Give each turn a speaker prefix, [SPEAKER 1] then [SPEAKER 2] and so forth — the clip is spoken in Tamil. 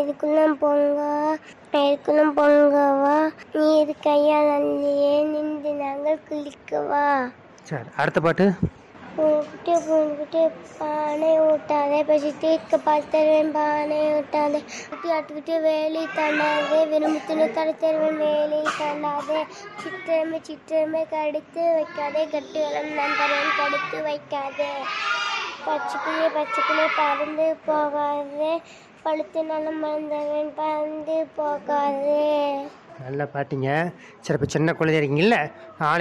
[SPEAKER 1] இதுக்குள்ளும் பொங்க இதுக்குள்ளும் பொங்கவா நீ இது கையால் அள்ளியே நின்று நாங்கள் குளிக்கவா
[SPEAKER 2] சரி அடுத்த பாட்டு
[SPEAKER 1] பூங்குட்டி பூங்குட்டி பானை ஊட்டாதே பசி தீர்க்க பார்த்தருவேன் பானை ஊட்டாதே குட்டி ஆட்டுக்குட்டி வேலி தண்ணாதே விரும்புத்தினு கடை தருவேன் வேலி தண்ணாதே சித்திரமே சித்திரமே கடித்து வைக்காதே கட்டி வளம் நான் தருவேன் கடித்து வைக்காதே பச்சைக்கிளி பச்சைக்கிளி பறந்து போகாதே பழுத்தினாலும் மறந்தவன் பறந்து போகாதே
[SPEAKER 2] நல்லா பாட்டிங்க சரி இப்போ சின்ன குழந்தை இருக்கீங்கல்ல நாளை